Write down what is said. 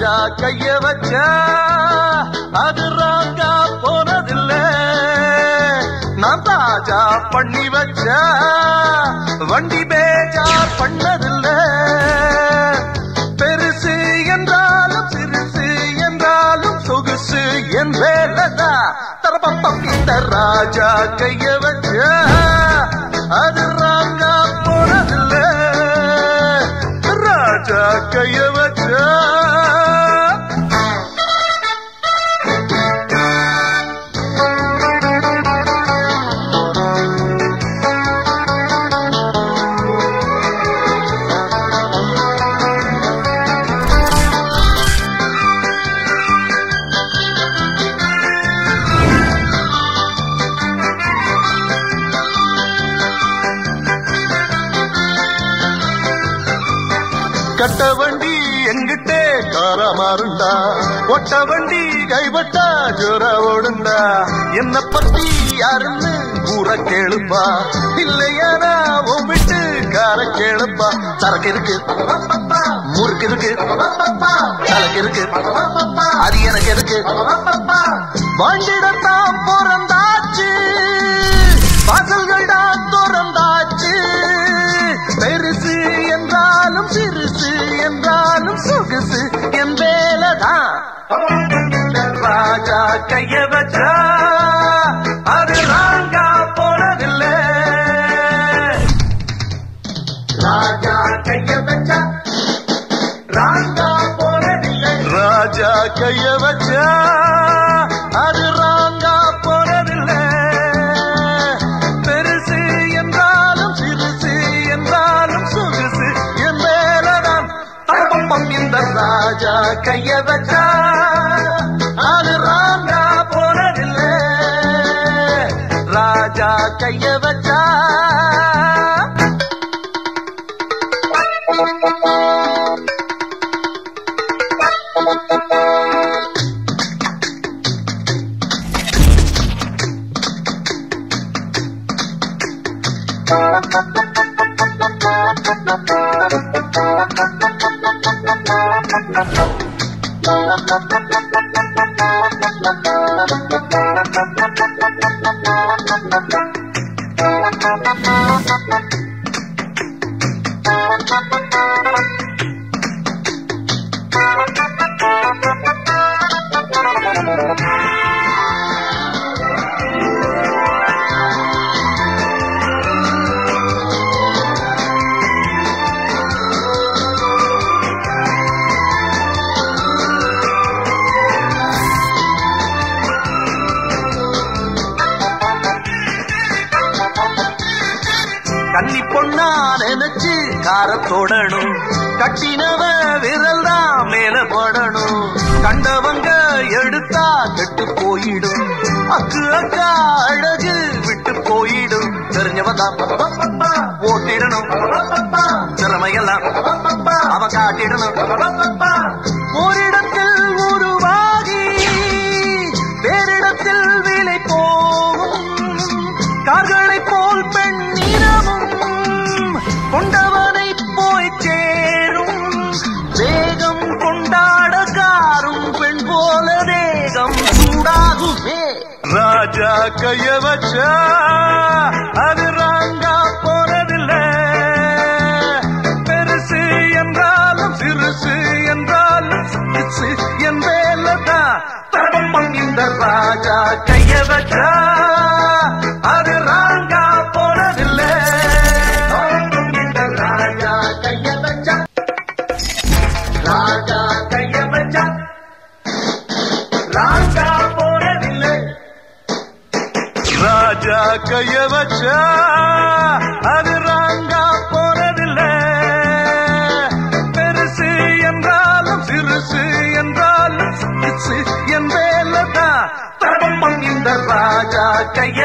ராஜா கைய வச்சா அது ராங்கா போனதில்ல நான் தாஜா பண்ணி வச்சா வண்டி பேஜா பண்ணதில்ல பெருசு என்றாலும் சிறுசு என்றாலும் சொகுசு என் வேலைதா தரப்பம் இந்த ராஜா கைய வச்சா அது ராங்கா போனதில்ல ராஜா கைய வச்சா கட்ட வண்டி எங்கிட்டே காரா மாறுண்டா ஒட்ட வண்டி கைப்பட்டா ஜோர ஓடுண்டா என்ன பத்தி யாருன்னு ஊற கேளுப்பா இல்லையானா உன் விட்டு கார கேளுப்பா சரக்கு இருக்கு முறுக்கு இருக்கு சரக்கு இருக்கு அது எனக்கு இருக்கு வாண்டிடத்தான் பிறந்தாச்சு வாசல்கள் தான் திறந்தாச்சு பெருசு என்றாலும் சிறுசு என்றாலும் சொகுசு என் வேலைதான் ராஜா கைய வச்சா அது ராங்கா போனதில்லை ராஜா கைய வச்சா ராங்கா போனதில்லை ராஜா கைய வச்சா அது ராங்கா போனதில்லை பெருசு என்றாலும் சிறுசு என்றாலும் சொகுசு என் மேலதான் தரப்பம் இந்த ராஜா கைய வச்சா அது ராங்கா போனதில்லை ராஜா கைய வச்சா கன்னி பொண்ணா நினைச்சு காரத்தோடணும் கட்டினவ விரல் தான் மேல படணும் கண்டவங்க எடுத்தா கெட்டு போயிடும் அக்கு அக்கா அழகு விட்டு போயிடும் தெரிஞ்சவன் தான் ஓட்டிடணும் திறமையெல்லாம் அவன் காட்டிடணும் ஓரிடத்தில் உருவாகி வேறிடத்தில் விலை போகும் கார்களை போல் பெண்ணினமும் கொண்டவனை போய் சேரும் வேகம் கொண்டாட காரும் பெண் போல தேகம் சூடாகுமே ராஜா கைய வச்சா அது ராங்கா போனதில்லை பெருசு என்றாலும் சிறுசு என்றாலும் சிறுசு என் வேலைதான் தரப்பம் இந்த ராஜா கைய வச்சா அது ராங்கா போனதில்லை இந்த ராஜா கைய வச்சா ராஜா கைய வச்சா ராங்கா போனதில்லை ராஜா கைய வச்சா அது ராங்கா போனதில்லை பெருசு என்றாலும் சிறுசு என்றாலும் சிறுசு என் வேலைதான் தரப்பம் இந்த ராஜா கைய